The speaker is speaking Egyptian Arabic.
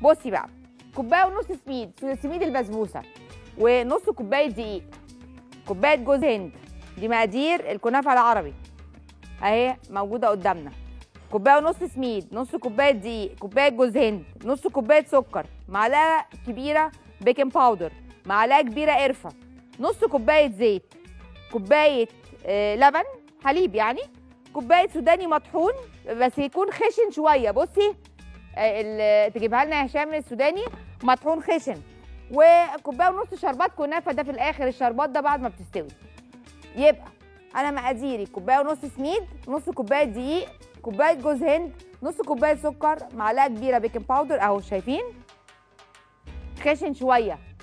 بصي بقى كوبايه ونص سميد سميد البسبوسه ونص كوبايه دقيق كوبايه جوز هند دي مقادير الكنافه العربي اهي موجوده قدامنا كوبايه ونص سميد نص كوبايه دقيق كوبايه جوز هند نص كوبايه سكر معلقه كبيره بيكنج باودر معلقه كبيره قرفه نص كوبايه زيت كوبايه آه لبن حليب يعني كوبايه سوداني مطحون بس يكون خشن شويه بصي آه، ال- تجيبها لنا يا هشام السوداني مطحون خشن وكوبايه ونص شربات كنافه ده في الاخر الشربات ده بعد ما بتستوي يبقى انا مقاديري كوبايه ونص سميد نص كوبايه دقيق كوبايه جوز هند نص كوبايه سكر معلقه كبيره بيكنج باودر اهو شايفين خشن شويه